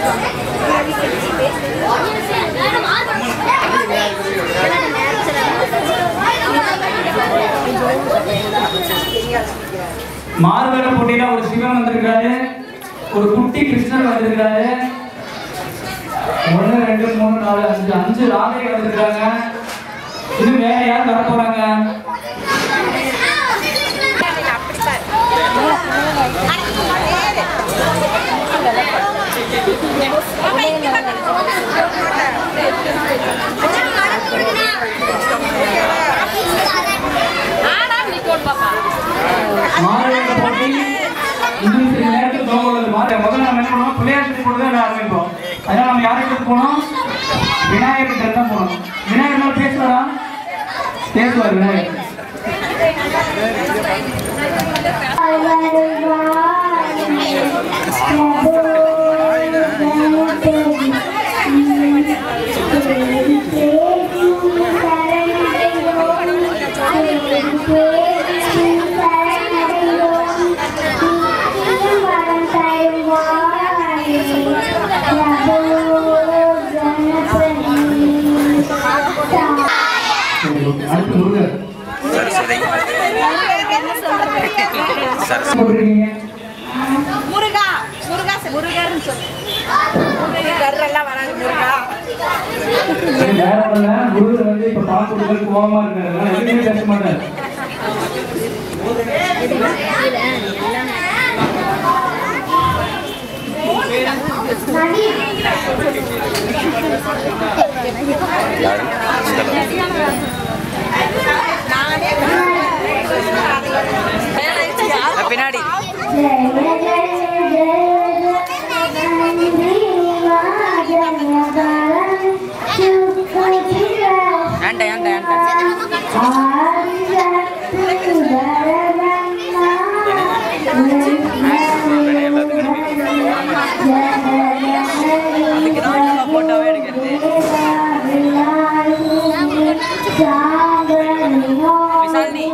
மாறுவேட போட்டியில ஒரு சிவன் வந்திருக்காரு ஒரு குட்டி கிருஷ்ணர் வந்திருக்காரு ஒன்று ரெண்டு மூணு நாலு அஞ்சு அஞ்சு ராதை வந்திருக்காங்க இன்னும் வேற யார் வர போறாங்க மாறுவேட போட்டி இன்னும் சில நேரத்தில் துவங்குவது மாறு முதல்ல நம்ம என்ன பண்ணுவோம் பிள்ளையார் சொல்லி போட்டு தான் ஆரம்பிப்போம் அதனால நம்ம யார்கிட்ட போனோம் விநாயகர் கிட்ட தான் போனோம் விநாயகர் மேல பேசுவாரா பேசுவார் விநாயகர் அடுத்து முருகர் சரஸ்வதி சரஸ்வதி போட்டிருக்கீங்க முருகா முருகா முருகர்னு சொல்லு கர்ரெல்லாம் வராது முருகா சரி, வேற ஒண்ணும் இல்ல. முருகர் வந்து இப்ப பார்க்கறதுக்கு கோவமா இருக்காரு அதனால எதுவுமே பேச மாட்டாரு யாரு சுந்தரம். பின்னாடி ஏன்டா ஏன்டா ஏன்டா போட்டோவே எடுக்கிறது விசாலினி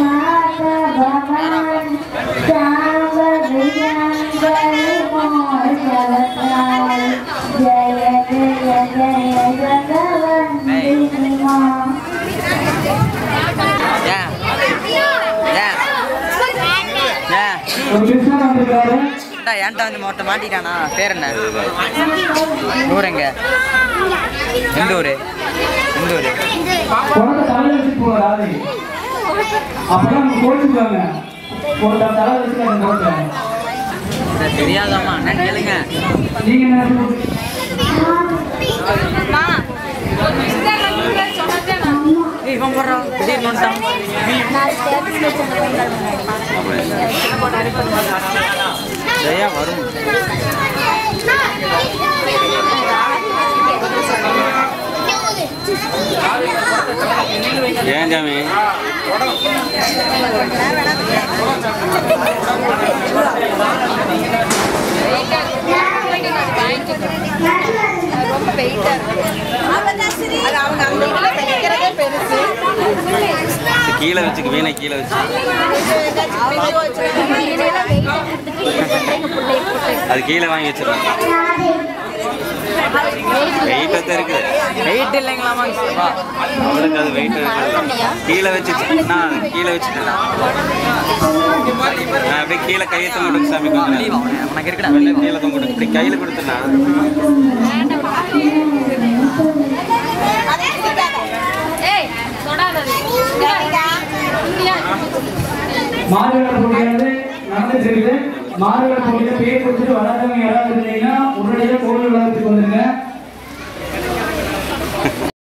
ஏன் ஏன் ஏன் ஒரு கிருஷ்ணர் வந்திருக்காரு ஏன்டா ஏன்டா வந்து மொட்டை மாட்டிட்டானா பேர் என்ன ஊர் எங்க எந்த ஊரு எந்த ஊரு குழந்தை தலை வச்சு போவார் ராதை அப்பதான் அவங்க கோச்சுக்குவாங்க ஒரு தலை வச்சு அந்த குழந்தை இது தெரியாதாம்மா என்னன்னு கேளுங்க நீங்க என்ன ஏய், இவன் போடுறான் திடீர்னு வந்துட்டான் ஜெயா வரும் ஏன் ஜாமி ரொம்ப வெயிட்டா இருக்கு அது அவங்க அந்த இதுல தைக்கிறதே பெருசு கீழே வச்சுக்க வீணை கீழே வச்சு அது கீழே வாங்கி வச்சிருக்கோம் வெயிட் தான் இருக்குது வெயிட் இல்லைங்களாமா வா அவளுக்கு அது வெயிட் இருக்குது கீழே வச்சு நான் கீழே வச்சுட்டேன் நான் அப்படியே கீழே கையை தொங்க விடுங்க சாமி கொஞ்சம் உனக்கு இருக்கடா கீழே தொங்க விடுங்க இப்படி கையில் கொடுத்துனா மாறுவேட போட்டியானது நடந்துட்டு இருக்குது மாறுவேட போட்டியில பேர் கொடுத்து